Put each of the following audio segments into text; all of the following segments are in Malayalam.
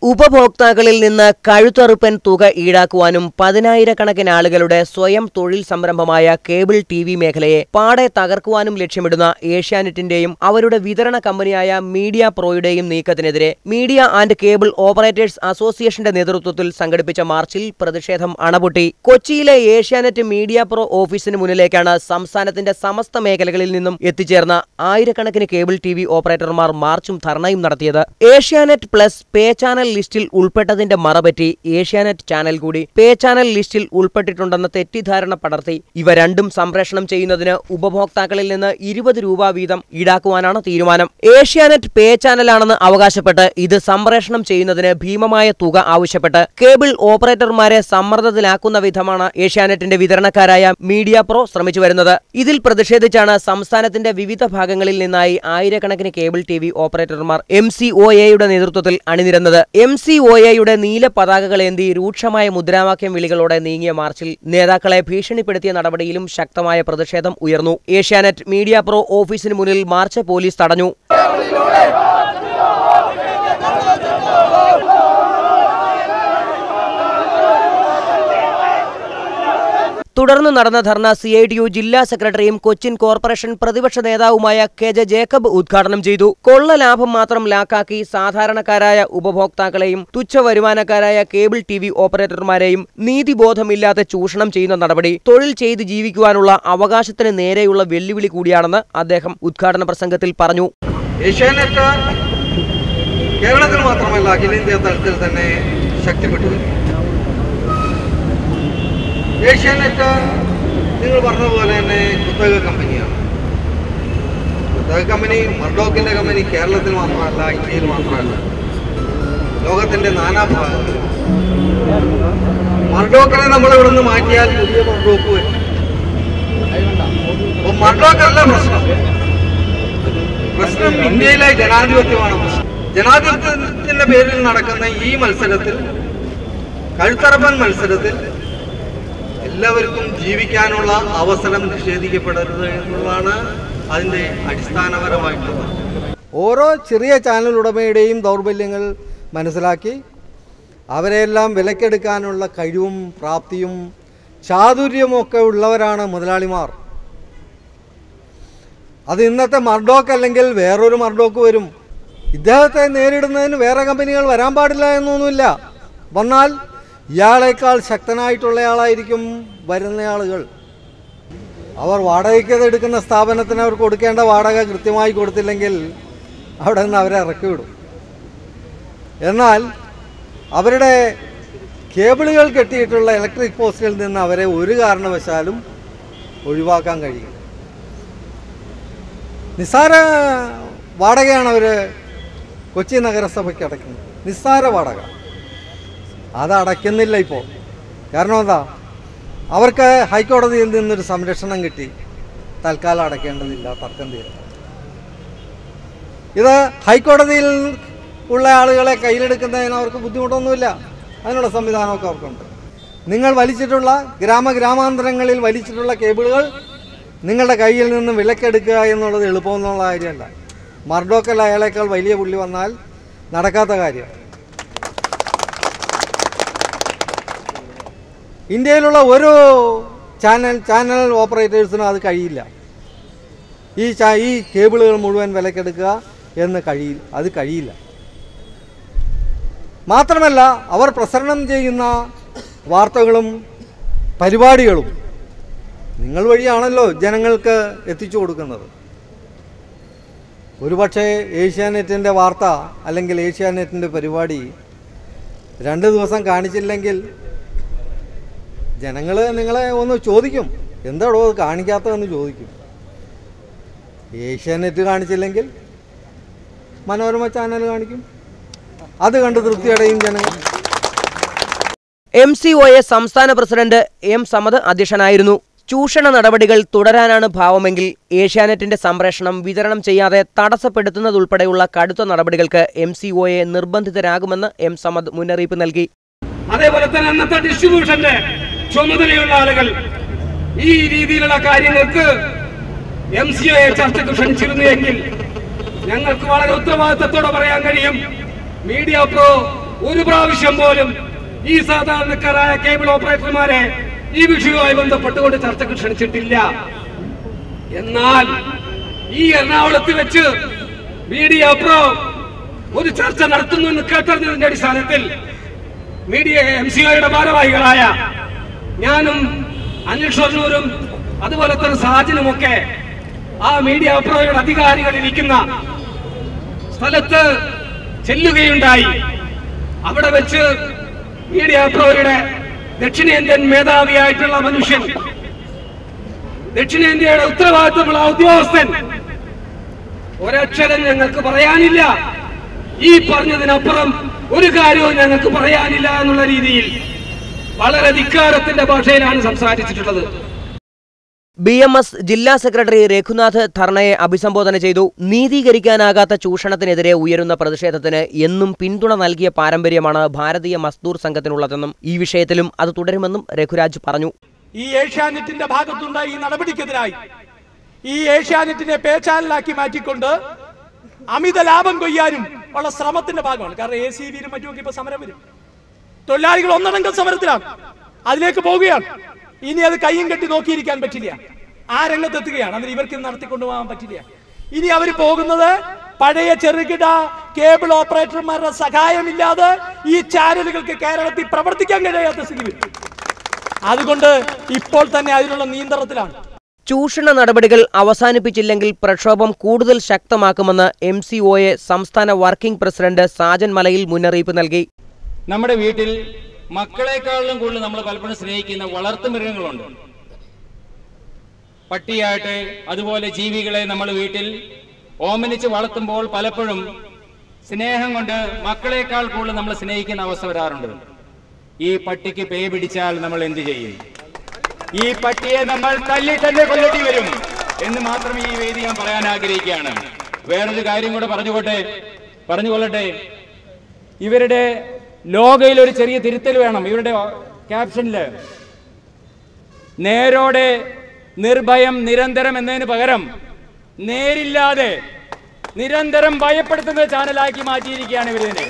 ഉപഭോക്താക്കളിൽ നിന്ന് കഴുത്തറുപ്പൻ തുക ഈടാക്കുവാനും പതിനായിരക്കണക്കിന് ആളുകളുടെ സ്വയം തൊഴിൽ സംരംഭമായ കേബിൾ ടി വി മേഖലയെ പാടെ തകർക്കുവാനും ലക്ഷ്യമിടുന്ന ഏഷ്യാനെറ്റിന്റെയും അവരുടെ വിതരണ കമ്പനിയായ മീഡിയ പ്രോയുടെയും നീക്കത്തിനെതിരെ മീഡിയ ആൻഡ് കേബിൾ ഓപ്പറേറ്റേഴ്സ് അസോസിയേഷന്റെ നേതൃത്വത്തിൽ സംഘടിപ്പിച്ച മാർച്ചിൽ പ്രതിഷേധം അണപൊട്ടി കൊച്ചിയിലെ ഏഷ്യാനെറ്റ് മീഡിയ പ്രോ ഓഫീസിന് മുന്നിലേക്കാണ് സംസ്ഥാനത്തിന്റെ സമസ്ത മേഖലകളിൽ നിന്നും എത്തിച്ചേർന്ന ആയിരക്കണക്കിന് കേബിൾ ടി വി ഓപ്പറേറ്റർമാർ മാർച്ചും ധർണയും നടത്തിയത് ഏഷ്യാനെറ്റ് പ്ലസ് പേ ചാനൽ ലിസ്റ്റിൽ ഉൾപ്പെട്ടതിന്റെ മറപറ്റി ഏഷ്യാനെറ്റ് ചാനൽ കൂടി പേ ചാനൽ ലിസ്റ്റിൽ ഉൾപ്പെട്ടിട്ടുണ്ടെന്ന തെറ്റിദ്ധാരണ പടർത്തി ഇവ രണ്ടും സംപ്രേഷണം ചെയ്യുന്നതിന് ഉപഭോക്താക്കളിൽ നിന്ന് ഇരുപത് രൂപ വീതം ഈടാക്കുവാനാണ് തീരുമാനം ഏഷ്യാനെറ്റ് പേ ചാനലാണെന്ന് അവകാശപ്പെട്ട് ഇത് സംപ്രേഷണം ചെയ്യുന്നതിന് ഭീമമായ തുക ആവശ്യപ്പെട്ട് കേബിൾ ഓപ്പറേറ്റർമാരെ സമ്മർദ്ദത്തിലാക്കുന്ന വിധമാണ് ഏഷ്യാനെറ്റിന്റെ വിതരണക്കാരായ മീഡിയ പ്രോ ശ്രമിച്ചു വരുന്നത് ഇതിൽ പ്രതിഷേധിച്ചാണ് സംസ്ഥാനത്തിന്റെ വിവിധ ഭാഗങ്ങളിൽ നിന്നായി ആയിരക്കണക്കിന് കേബിൾ ടി വി ഓപ്പറേറ്റർമാർ എം സി ഒ എയുടെ നേതൃത്വത്തിൽ അണിനിരന്നത് എം സി ഒ എയുടെ നീല പതാകകളേന്തി രൂക്ഷമായ മുദ്രാവാക്യം വിളികളോടെ നീങ്ങിയ മാർച്ചിൽ നേതാക്കളെ ഭീഷണിപ്പെടുത്തിയ നടപടിയിലും ശക്തമായ പ്രതിഷേധം ഉയർന്നു ഏഷ്യാനെറ്റ് മീഡിയ പ്രോ ഓഫീസിന് മുന്നിൽ മാർച്ച് പോലീസ് തടഞ്ഞു തുടർന്ന് നടന്ന ധർണ സി ഐ ടി യു ജില്ലാ സെക്രട്ടറിയും കൊച്ചിൻ കോർപ്പറേഷൻ പ്രതിപക്ഷ നേതാവുമായ കെ ജെ ജേക്കബ് ഉദ്ഘാടനം ചെയ്തു കൊള്ള ലാഭം മാത്രം ലാക്കാക്കി സാധാരണക്കാരായ ഉപഭോക്താക്കളെയും തുച്ഛ വരുമാനക്കാരായ കേബിൾ ടി വി ഓപ്പറേറ്റർമാരെയും നീതിബോധമില്ലാതെ ചൂഷണം ചെയ്യുന്ന നടപടി തൊഴിൽ ചെയ്ത് ജീവിക്കുവാനുള്ള അവകാശത്തിന് നേരെയുള്ള വെല്ലുവിളി കൂടിയാണെന്ന് അദ്ദേഹം ഉദ്ഘാടന പ്രസംഗത്തിൽ പറഞ്ഞു ഏഷ്യാനെറ്റ് കേരളത്തിൽ മാത്രമല്ല അഖിലേന്ത്യാ തലത്തിൽ തന്നെ ശക്തിപ്പെട്ടു വരും ഏഷ്യാനെറ്റ് നിങ്ങൾ പറഞ്ഞതുപോലെ തന്നെ കുത്തക കമ്പനിയാണ് കുത്തക കമ്പനി മർഡോക്കിന്റെ കമ്പനി കേരളത്തിൽ മാത്രമല്ല ഇന്ത്യയിൽ മാത്രമല്ല ലോകത്തിന്റെ നാനാഭാഗങ്ങളിൽ മർഡോക്കിനെ നമ്മൾ ഇവിടെ നിന്ന് മാറ്റിയാൽ പുതിയ മർഡോക്ക് വരും അപ്പോൾ മർഡോക്കല്ല പ്രശ്നം പ്രശ്നം ഇന്ത്യയിലെ ജനാധിപത്യമാണ് പ്രശ്നം ജനാധിപത്യത്തിന്റെ പേരിൽ നടക്കുന്ന ഈ മത്സരത്തിൽ കഴുത്തറപ്പൻ മത്സരത്തിൽ എല്ലാവർക്കും ജീവിക്കാനുള്ള അവസരം നിഷേധിക്കപ്പെടരുത് എന്നുള്ളതാണ് അതിന്റെ അടിസ്ഥാനപരമായിട്ടുള്ളത് ഓരോ ചെറിയ ചാനൽ ഉടമയുടെയും ദൗർബല്യങ്ങൾ മനസ്സിലാക്കി അവരെല്ലാം വിലക്കെടുക്കാനുള്ള കഴിവും പ്രാപ്തിയും ചാതുര്യമൊക്കെ ഉള്ളവരാണ് മുതലാളിമാർ അത് ഇന്നത്തെ മർഡോക്ക് അല്ലെങ്കിൽ വേറൊരു മർഡോക്ക് വരും ഇദ്ദേഹത്തെ നേരിടുന്നതിന് വേറെ കമ്പനികൾ വരാൻ പാടില്ല എന്നൊന്നുമില്ല വന്നാൽ ഇയാളേക്കാൾ ശക്തനായിട്ടുള്ളയാളായിരിക്കും വരുന്നയാളുകൾ അവർ വാടകയ്ക്ക് എടുക്കുന്ന സ്ഥാപനത്തിന് അവർ കൊടുക്കേണ്ട വാടക കൃത്യമായി കൊടുത്തില്ലെങ്കിൽ അവിടെ നിന്ന് അവരെ ഇറക്കി വിടും എന്നാൽ അവരുടെ കേബിളുകൾ കെട്ടിയിട്ടുള്ള ഇലക്ട്രിക് പോസ്റ്റിൽ നിന്ന് അവരെ ഒരു കാരണവശാലും ഒഴിവാക്കാൻ കഴിയും നിസ്സാര വാടകയാണ് അവർ കൊച്ചി നഗരസഭയ്ക്ക് അടയ്ക്കുന്നത് നിസ്സാര വാടക അത് അടയ്ക്കുന്നില്ല ഇപ്പോൾ കാരണം എന്താ അവർക്ക് ഹൈക്കോടതിയിൽ നിന്നൊരു സംരക്ഷണം കിട്ടി തൽക്കാലം അടയ്ക്കേണ്ടതില്ല തർക്കം തീരും ഇത് ഹൈക്കോടതിയിൽ ഉള്ള ആളുകളെ കയ്യിലെടുക്കുന്നതിന് അവർക്ക് ബുദ്ധിമുട്ടൊന്നുമില്ല അതിനുള്ള സംവിധാനമൊക്കെ അവർക്കുണ്ട് നിങ്ങൾ വലിച്ചിട്ടുള്ള ഗ്രാമ ഗ്രാമാന്തരങ്ങളിൽ വലിച്ചിട്ടുള്ള കേബിളുകൾ നിങ്ങളുടെ കയ്യിൽ നിന്ന് വിലക്കെടുക്കുക എന്നുള്ളത് എളുപ്പമെന്നുള്ള കാര്യമല്ല മർഡോക്കൽ അയാളേക്കാൾ വലിയ പുള്ളി വന്നാൽ നടക്കാത്ത കാര്യം ഇന്ത്യയിലുള്ള ഒരു ചാനൽ ചാനൽ ഓപ്പറേറ്റേഴ്സിനും അത് കഴിയില്ല ഈ ചാ ഈ കേബിളുകൾ മുഴുവൻ വിലക്കെടുക്കുക എന്ന് കഴിയില്ല അത് കഴിയില്ല മാത്രമല്ല അവർ പ്രസരണം ചെയ്യുന്ന വാർത്തകളും പരിപാടികളും നിങ്ങൾ വഴിയാണല്ലോ ജനങ്ങൾക്ക് എത്തിച്ചു കൊടുക്കുന്നത് ഒരുപക്ഷെ ഏഷ്യാനെറ്റിൻ്റെ വാർത്ത അല്ലെങ്കിൽ ഏഷ്യാനെറ്റിൻ്റെ പരിപാടി രണ്ട് ദിവസം കാണിച്ചില്ലെങ്കിൽ ജനങ്ങൾ നിങ്ങളെ ഒന്ന് ചോദിക്കും എന്താടോ അത് കാണിക്കാത്തതെന്ന് ചോദിക്കും ഏഷ്യാനെറ്റ് കാണിച്ചില്ലെങ്കിൽ മനോരമ ചാനൽ കാണിക്കും അത് കണ്ട് തൃപ്തിയടയും ജനങ്ങൾ എം സി ഒ എ സംസ്ഥാന പ്രസിഡന്റ് എം സമദ് അധ്യക്ഷനായിരുന്നു ചൂഷണ നടപടികൾ തുടരാനാണ് ഭാവമെങ്കിൽ ഏഷ്യാനെറ്റിന്റെ സംപ്രേഷണം വിതരണം ചെയ്യാതെ തടസ്സപ്പെടുത്തുന്നതുൾപ്പെടെയുള്ള കടുത്ത നടപടികൾക്ക് എം സി ഒ എ നിർബന്ധിതരാകുമെന്ന് എം സമദ് മുന്നറിയിപ്പ് നൽകി അതേപോലെ തന്നെ അന്നത്തെ ഡിസ്ട്രിബ്യൂഷന്റെ ചുമതലയുള്ള ആളുകൾ ഈ രീതിയിലുള്ള കാര്യങ്ങൾക്ക് എം സി ഒ ചർച്ചയ്ക്ക് ക്ഷണിച്ചിരുന്നു എങ്കിൽ ഞങ്ങൾക്ക് വളരെ ഉത്തരവാദിത്തത്തോടെ പറയാൻ കഴിയും മീഡിയ പ്രോ ഒരു പ്രാവശ്യം പോലും ഈ സാധാരണക്കാരായ കേബിൾ ഓപ്പറേറ്റർമാരെ ഈ വിഷയവുമായി ബന്ധപ്പെട്ടുകൊണ്ട് ചർച്ചയ്ക്ക് ക്ഷണിച്ചിട്ടില്ല എന്നാൽ ഈ എറണാകുളത്ത് വെച്ച് മീഡിയ പ്രോ ഒരു ചർച്ച നടത്തുന്നു എന്ന് കേട്ടറിഞ്ഞതിന്റെ അടിസ്ഥാനത്തിൽ മീഡിയ എം സി ഒയുടെ ഭാരവാഹികളായ ഞാനും അനിൽ ഷൊർണൂരും അതുപോലെ തന്നെ സാജനുമൊക്കെ ആ മീഡിയ പ്രോയുടെ അധികാരികൾ ഇരിക്കുന്ന സ്ഥലത്ത് ചെല്ലുകയുണ്ടായി അവിടെ വെച്ച് മീഡിയ പ്രോയുടെ ദക്ഷിണേന്ത്യൻ മേധാവിയായിട്ടുള്ള മനുഷ്യൻ ദക്ഷിണേന്ത്യയുടെ ഉത്തരവാദിത്തമുള്ള ഉദ്യോഗസ്ഥൻ ഒരക്ഷരം ഞങ്ങൾക്ക് പറയാനില്ല ഈ പറഞ്ഞതിനപ്പുറം ഒരു കാര്യവും ഞങ്ങൾക്ക് പറയാനില്ല എന്നുള്ള രീതിയിൽ വളരെ ധിക്കാരത്തിന്റെ ഭാഷയിലാണ് സംസാരിച്ചിട്ടുള്ളത് ബി എം എസ് ജില്ലാ സെക്രട്ടറി രഘുനാഥ് ധർണയെ അഭിസംബോധന ചെയ്തു നീതീകരിക്കാനാകാത്ത ചൂഷണത്തിനെതിരെ ഉയരുന്ന പ്രതിഷേധത്തിന് എന്നും പിന്തുണ നൽകിയ പാരമ്പര്യമാണ് ഭാരതീയ മസ്ദൂർ സംഘത്തിനുള്ളതെന്നും ഈ വിഷയത്തിലും അത് തുടരുമെന്നും രഘുരാജ് പറഞ്ഞു ഈ ഏഷ്യാനെറ്റിന്റെ ഭാഗത്തുണ്ടായ ഈ നടപടിക്കെതിരായി ഈ ഏഷ്യാനെറ്റിനെ പേച്ചാനലാക്കി മാറ്റിക്കൊണ്ട് അമിത ലാഭം കൊയ്യാനും ഉള്ള ശ്രമത്തിന്റെ ഭാഗമാണ് കാരണം എ സി ബിയിലും മറ്റുമൊക്കെ ഇപ്പൊ സമരം വരും തൊഴിലാളികൾ ഒന്നടങ്കം സമരത്തിലാണ് അതിലേക്ക് പോവുകയാണ് ഇനി അത് കയ്യും കെട്ടി നോക്കിയിരിക്കാൻ പറ്റില്ല ആ രംഗത്തെത്തുകയാണ് അതിന് ഇവർക്ക് ഇത് നടത്തിക്കൊണ്ടുപോകാൻ പറ്റില്ല ഇനി അവർ പോകുന്നത് പഴയ ചെറുകിട കേബിൾ ഓപ്പറേറ്റർമാരുടെ സഹായമില്ലാതെ ഈ ചാനലുകൾക്ക് കേരളത്തിൽ പ്രവർത്തിക്കാൻ കഴിയാത്ത സ്ഥിതി വരും അതുകൊണ്ട് ഇപ്പോൾ തന്നെ അതിനുള്ള നിയന്ത്രണത്തിലാണ് ചൂഷണ നടപടികൾ അവസാനിപ്പിച്ചില്ലെങ്കിൽ പ്രക്ഷോഭം കൂടുതൽ ശക്തമാക്കുമെന്ന് എം സി ഒയെ സംസ്ഥാന വർക്കിംഗ് പ്രസിഡന്റ് സാജൻ മലയിൽ മുന്നറിയിപ്പ് നൽകി നമ്മുടെ വീട്ടിൽ മക്കളെക്കാളിലും കൂടുതൽ നമ്മൾ പലപ്പോഴും സ്നേഹിക്കുന്ന വളർത്തു മൃഗങ്ങളുണ്ട് പട്ടിയായിട്ട് അതുപോലെ ജീവികളെ നമ്മൾ വീട്ടിൽ ഓമനിച്ച് വളർത്തുമ്പോൾ പലപ്പോഴും സ്നേഹം കൊണ്ട് മക്കളെക്കാൾ കൂടുതൽ നമ്മൾ സ്നേഹിക്കുന്ന അവസ്ഥ വരാറുണ്ട് ഈ പട്ടിക്ക് പേ പിടിച്ചാൽ നമ്മൾ എന്ത് ചെയ്യും ഈ പട്ടിയെ നമ്മൾ തല്ലി തന്നെ കൊല്ലേണ്ടി വരും എന്ന് മാത്രം ഈ വേദി ഞാൻ പറയാൻ ആഗ്രഹിക്കുകയാണ് വേറൊരു കാര്യം കൂടെ പറഞ്ഞുകൊട്ടെ പറഞ്ഞുകൊള്ളട്ടെ ഇവരുടെ ലോഗയിൽ ഒരു ചെറിയ തിരുത്തൽ വേണം ഇവരുടെ ക്യാപ്ഷനില് നേരോടെ നിർഭയം നിരന്തരം എന്നതിന് പകരം നേരില്ലാതെ നിരന്തരം ഭയപ്പെടുത്തുന്ന ചാനലാക്കി മാറ്റിയിരിക്കുകയാണ് ഇവരിതിനെ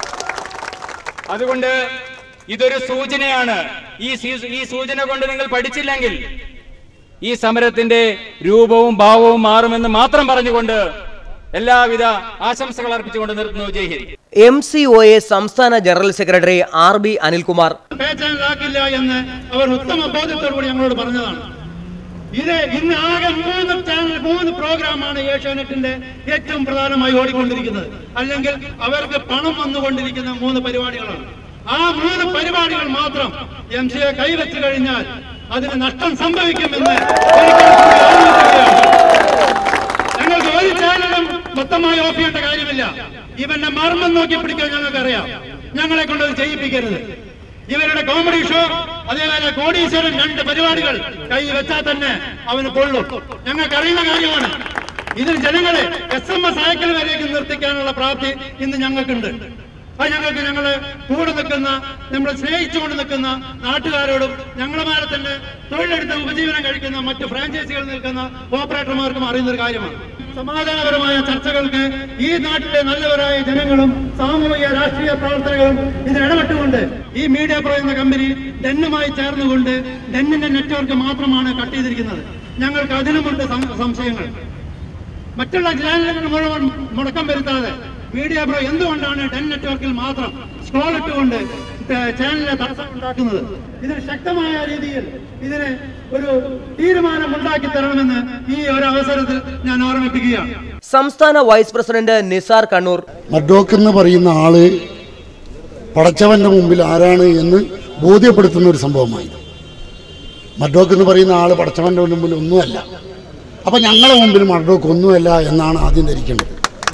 അതുകൊണ്ട് ഇതൊരു സൂചനയാണ് ഈ സീ- ഈ സൂചന കൊണ്ട് നിങ്ങൾ പഠിച്ചില്ലെങ്കിൽ ഈ സമരത്തിന്റെ രൂപവും ഭാവവും മാറുമെന്ന് മാത്രം പറഞ്ഞുകൊണ്ട് എല്ലാവിധ ആശംസകൾ അർപ്പിച്ചുകൊണ്ട് നിർത്തുന്നു ജയ് ഹിന്ദ് എം സി ഒയെ സംസ്ഥാന general secretary R B Anilkumar pay ചാനലാക്കില്ല എന്ന് അവർ ഉത്തമ ബോധ്യത്തോടുകൂടി ഞങ്ങളോട് പറഞ്ഞതാണ് ഇത് ഇന്ന് ആകെ മൂന്ന് ചാനൽ മൂന്ന് പ്രോഗ്രാമാണ് ഏഷ്യാനെറ്റിന്റെ ഏറ്റവും പ്രധാനമായി ഓടിക്കൊണ്ടിരിക്കുന്നത് അല്ലെങ്കിൽ അവർക്ക് പണം വന്നുകൊണ്ടിരിക്കുന്ന മൂന്ന് പരിപാടികളാണ് ആ മൂന്ന് പരിപാടികൾ മാത്രം എം സി എ കൈവച്ചു കഴിഞ്ഞാൽ അതിന് നഷ്ടം സംഭവിക്കുമെന്ന് ഒരിക്കൽ കൂടി ഓർമ്മിപ്പിക്കുകയാണ്. ഞങ്ങൾക്ക് ഒരു ചാനലും മൊത്തമായി ഓഫ് ചെയ്യേണ്ട കാര്യമില്ല ഇവന്റെ മർമ്മം നോക്കി പിടിക്കാൻ ഞങ്ങൾക്കറിയാം ഞങ്ങളെ കൊണ്ട് അത് ചെയ്യിപ്പിക്കരുത് ഇവരുടെ കോമഡി ഷോ അതേപോലെ കോടീശ്വരൻ രണ്ട് പരിപാടികൾ കൈ വെച്ചാൽ തന്നെ അവന് കൊള്ളും ഞങ്ങൾക്ക് അറിയുന്ന കാര്യമാണ് ഇതിൽ ജനങ്ങളെ എസ് എം എസ് അയക്കൽ വരേക്ക് നിർത്തിക്കാനുള്ള പ്രാപ്തി ഇന്ന് ഞങ്ങൾക്കുണ്ട് അത് ഞങ്ങൾക്ക് ഞങ്ങള് കൂടെ നിൽക്കുന്ന നമ്മളെ സ്നേഹിച്ചുകൊണ്ട് നിൽക്കുന്ന നാട്ടുകാരോടും ഞങ്ങളുമാരെ തന്നെ തൊഴിലെടുത്ത് ഉപജീവനം കഴിക്കുന്ന മറ്റ് ഫ്രാഞ്ചൈസികൾ നിൽക്കുന്ന ഓപ്പറേറ്റർമാർക്കും അറിയുന്ന ഒരു കാര്യമാണ് സമാധാനപരമായ ചർച്ചകൾക്ക് ഈ നാട്ടിലെ നല്ലവരായ ജനങ്ങളും സാമൂഹിക രാഷ്ട്രീയ പ്രവർത്തകരും ഇതിൽ ഇടപെട്ടുകൊണ്ട് ഈ മീഡിയ പ്രോ എന്ന കമ്പനി ഡെന്നുമായി ചേർന്നുകൊണ്ട് ഡെന്നിന്റെ നെറ്റ്വർക്ക് മാത്രമാണ് കട്ട് ചെയ്തിരിക്കുന്നത് ഞങ്ങൾക്ക് അതിനുമുണ്ട് സം- സംശയങ്ങൾ മറ്റുള്ള ചാനലുകൾ മുഴുവൻ മുടക്കം വരുത്താതെ മീഡിയ ബ്രോ എന്തുകൊണ്ടാണ് ഡെൻ നെറ്റ്വർക്കിൽ മാത്രം സ്ക്രോൾ ഇട്ടുകൊണ്ട് ചാനലിനെ തടസ്സം ഉണ്ടാക്കുന്നത് ഇതിന് ശക്തമായ രീതിയിൽ ഇതിന് ഒരു തീരുമാനം ഉണ്ടാക്കി തരണമെന്ന് ഈ ഒരു അവസരത്തിൽ ഞാൻ ഓർമ്മിപ്പിക്കുകയാണ് സംസ്ഥാന വൈസ് പ്രസിഡന്റ് നിസാർ കണ്ണൂർ മഡോക്ക് എന്ന് പറയുന്ന ആള് പടച്ചവന്റെ മുമ്പിൽ ആരാണ് എന്ന് ബോധ്യപ്പെടുത്തുന്ന ഒരു സംഭവമായി മഡോക്ക് എന്ന് പറയുന്ന ആള് പടച്ചവന്റെ മുമ്പിൽ ഒന്നുമല്ല അപ്പൊ ഞങ്ങളുടെ മുമ്പിൽ മഡോക്ക് ഒന്നുമല്ല എന്നാണ് ആദ്യം ധരിക്കേണ്ടത്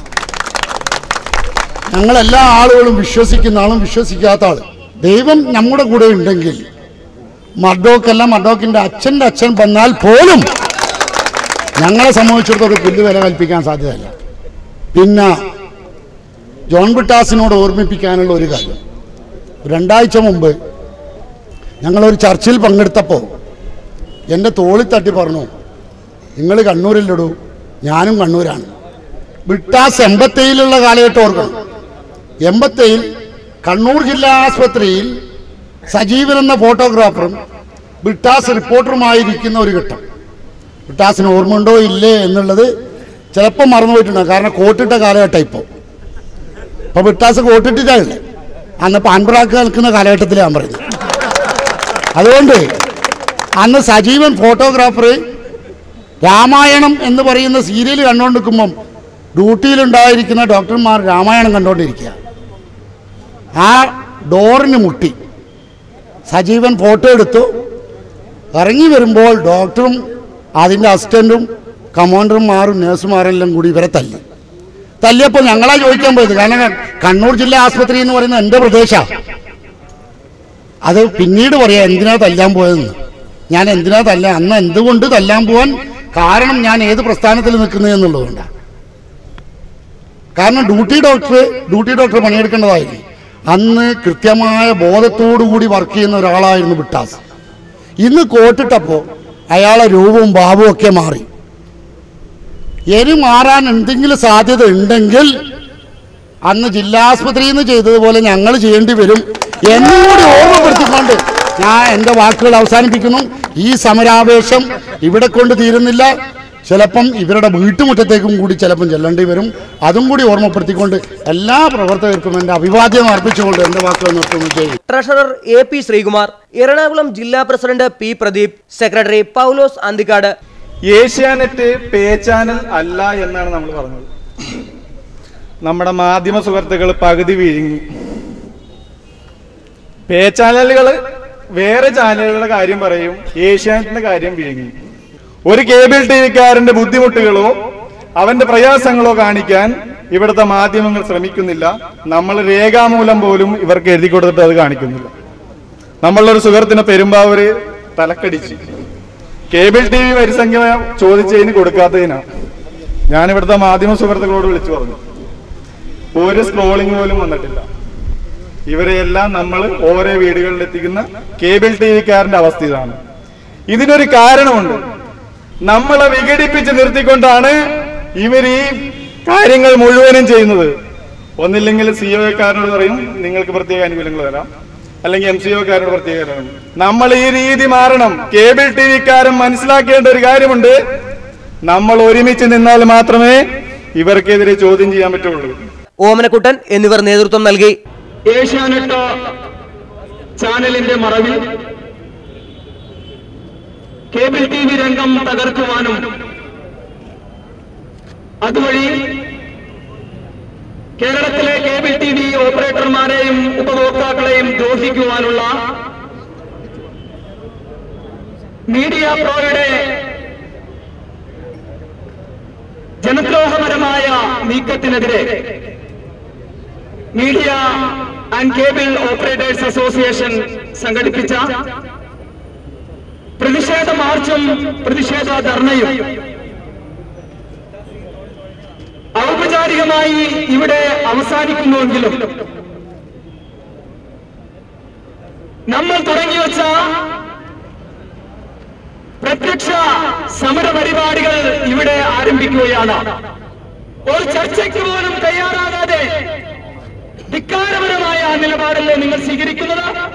ഞങ്ങളെല്ലാ ആളുകളും വിശ്വസിക്കുന്ന ആളും വിശ്വസിക്കാത്ത ആള് ദൈവം നമ്മുടെ കൂടെ ഉണ്ടെങ്കിൽ മഡോക്കല്ല മഡോക്കിന്റെ അച്ഛന്റെ അച്ഛൻ വന്നാൽ പോലും ഞങ്ങളെ സംബന്ധിച്ചിടത്തോളം പുല്ല് വില കൽപ്പിക്കാൻ സാധ്യതയല്ല പിന്നെ ജോൺ ബിട്ടാസിനോട് ഓർമ്മിപ്പിക്കാനുള്ള ഒരു കാര്യം രണ്ടാഴ്ച മുമ്പ് ഞങ്ങളൊരു ചർച്ചയിൽ പങ്കെടുത്തപ്പോൾ എൻ്റെ തോളിൽ തട്ടി പറഞ്ഞു നിങ്ങൾ കണ്ണൂരിലിടൂ ഞാനും കണ്ണൂരാണ് ബിട്ടാസ് എൺപത്തേഴിലുള്ള കാലഘട്ടം ഓർക്കണം എൺപത്തേഴിൽ കണ്ണൂർ ജില്ലാ ആസ്പത്രിയിൽ സജീവൻ എന്ന ഫോട്ടോഗ്രാഫറും ബിട്ടാസ് റിപ്പോർട്ടറുമായിരിക്കുന്ന ഒരു ഘട്ടം ബിട്ടാസിന് ഓർമ്മയുണ്ടോ ഇല്ലേ എന്നുള്ളത് ചിലപ്പോൾ മറന്നുപോയിട്ടുണ്ടാകും കാരണം കോട്ടിട്ട കാലഘട്ടം ഇപ്പോൾ ഇപ്പോൾ ബിട്ടാസ് കോട്ടിട്ടിട്ടാണ് അന്ന് പാൻപറാക്ക് നിൽക്കുന്ന കാലഘട്ടത്തിലാണ് ഞാൻ പറയുന്നത് അതുകൊണ്ട് അന്ന് സജീവൻ ഫോട്ടോഗ്രാഫർ രാമായണം എന്ന് പറയുന്ന സീരിയൽ കണ്ടുകൊണ്ടിരിക്കുമ്പം ഡ്യൂട്ടിയിലുണ്ടായിരിക്കുന്ന ഡോക്ടർമാർ രാമായണം കണ്ടുകൊണ്ടിരിക്കുക ആ ഡോറിന് മുട്ടി സജീവൻ ഫോട്ടോ എടുത്തു ഇറങ്ങി വരുമ്പോൾ ഡോക്ടറും അതിൻ്റെ അസിസ്റ്റൻറ്റും കമാൻഡർമാരും നേഴ്സുമാരെല്ലാം കൂടി ഇവരെ തല്ലി തല്ലിയപ്പോൾ ഞങ്ങളാ ചോദിക്കാൻ പോയത് കാരണം കണ്ണൂർ ജില്ലാ ആസ്പത്രി എന്ന് പറയുന്നത് എൻ്റെ പ്രദേശമാണ് അത് പിന്നീട് പറയാം എന്തിനാ തല്ലാൻ പോയതെന്ന് ഞാൻ എന്തിനാ തല്ലാൻ അന്ന് എന്തുകൊണ്ട് തല്ലാൻ പോവാൻ കാരണം ഞാൻ ഏത് പ്രസ്ഥാനത്തിൽ നിൽക്കുന്നത് എന്നുള്ളതുകൊണ്ടാണ് കാരണം ഡ്യൂട്ടി ഡോക്ടർ ഡ്യൂട്ടി ഡോക്ടർ പണിയെടുക്കേണ്ടതായിരുന്നു അന്ന് കൃത്യമായ ബോധത്തോടു കൂടി വർക്ക് ചെയ്യുന്ന ഒരാളായിരുന്നു ബിട്ടാസ് ഇന്ന് കോട്ടിട്ടപ്പോൾ അയാളെ രൂപവും ഭാവവും ഒക്കെ മാറി എരി മാറാൻ എന്തെങ്കിലും സാധ്യത ഉണ്ടെങ്കിൽ അന്ന് ജില്ലാസ്പത്രിയിൽ നിന്ന് ചെയ്തതുപോലെ ഞങ്ങൾ ചെയ്യേണ്ടി വരും എന്നും കൂടി ഓർമ്മപ്പെടുത്തിക്കൊണ്ട് ഞാൻ എൻ്റെ വാക്കുകൾ അവസാനിപ്പിക്കുന്നു ഈ സമരാവേശം ഇവിടെ കൊണ്ട് തീരുന്നില്ല ചിലപ്പം ഇവരുടെ വീട്ടുമുറ്റത്തേക്കും കൂടി ചിലപ്പം ചെല്ലേണ്ടി വരും അതും കൂടി ഓർമ്മപ്പെടുത്തിക്കൊണ്ട് എല്ലാ പ്രവർത്തകർക്കും എൻ്റെ അഭിവാദ്യം അർപ്പിച്ചുകൊണ്ട് എൻ്റെ വാക്കുകൾ നിർത്തുന്നു ചെയ്യും treasurer A P Sreekumar Ernakulam ജില്ലാ president P Pradeep secretary Paulose Anthikad Asianet pay channel അല്ല എന്നാണ് നമ്മൾ പറഞ്ഞത് നമ്മുടെ മാധ്യമ സുഹൃത്തുക്കൾ പകുതി വിഴുങ്ങി പേ ചാനലുകൾ വേറെ ചാനലുകളുടെ കാര്യം പറയും ഏഷ്യാനെറ്റിന്റെ കാര്യം വിഴുങ്ങി ഒരു കേബിൾ ടി വിക്കാരന്റെ ബുദ്ധിമുട്ടുകളോ അവന്റെ പ്രയാസങ്ങളോ കാണിക്കാൻ ഇവിടുത്തെ മാധ്യമങ്ങൾ ശ്രമിക്കുന്നില്ല നമ്മൾ രേഖാമൂലം പോലും ഇവർക്ക് എഴുതി കൊടുത്തിട്ട് അത് കാണിക്കുന്നില്ല നമ്മളൊരു സുഹൃത്തിന് പെരുമ്പാവൂര് തലക്കടിച്ച് കേബിൾ ടി വി വരിസംഖ്യ ചോദിച്ചതിന് കൊടുക്കാത്തതിനാണ് ഞാൻ ഇവിടുത്തെ മാധ്യമ സുഹൃത്തുക്കളോട് വിളിച്ചു പറഞ്ഞു ഒരു സ്ക്രോളിംഗ് പോലും വന്നിട്ടില്ല ഇവരെയെല്ലാം നമ്മൾ ഓരോ വീടുകളിൽ എത്തിക്കുന്ന കേബിൾ ടി വിക്കാരന്റെ അവസ്ഥ ഇതാണ് ഇതിനൊരു കാരണമുണ്ട് നമ്മളെ വിഘടിപ്പിച്ച് നിർത്തിക്കൊണ്ടാണ് ഇവർ ഈ കാര്യങ്ങൾ മുഴുവനും ചെയ്യുന്നത് ഒന്നില്ലെങ്കിൽ സിഒക്കാരനോട് പറയും നിങ്ങൾക്ക് പ്രത്യേക ആനുകൂല്യങ്ങൾ തരാം അല്ലെങ്കിൽ എം സി ഒക്കാരോട് പ്രത്യേക തരാം നമ്മൾ ഈ രീതി മാറണം കേബിൾ ടി വിക്കാരൻ മനസ്സിലാക്കേണ്ട ഒരു കാര്യമുണ്ട് നമ്മൾ ഒരുമിച്ച് നിന്നാൽ മാത്രമേ ഇവർക്കെതിരെ ചോദ്യം ചെയ്യാൻ പറ്റുള്ളൂ ഓമനക്കുട്ടൻ എന്നിവർ നേതൃത്വം നൽകി ഏഷ്യാനെറ്റ് ചാനലിന്റെ മറവിൽ കേബിൾ ടി വി രംഗം തകർക്കുവാനും അതുവഴി കേരളത്തിലെ കേബിൾ ടി വി ഓപ്പറേറ്റർമാരെയും ഉപഭോക്താക്കളെയും ദ്രോഹിക്കുവാനുള്ള മീഡിയ പ്രോയുടെ ജനദ്രോഹപരമായ നീക്കത്തിനെതിരെ media and cable operators association സംഘടിപ്പിച്ച പ്രതിഷേധ മാർച്ചും പ്രതിഷേധ ധർണയും ഔപചാരികമായി ഇവിടെ അവസാനിക്കുന്നുവെങ്കിലും നമ്മൾ തുടങ്ങിവെച്ച പ്രത്യക്ഷ സമര പരിപാടികൾ ഇവിടെ ആരംഭിക്കുകയാണ് ഒരു ചർച്ചയ്ക്ക് പോലും തയ്യാറാകാതെ ധിക്കാരപരമായ നിലപാടല്ലേ നിങ്ങൾ സ്വീകരിക്കുന്നത്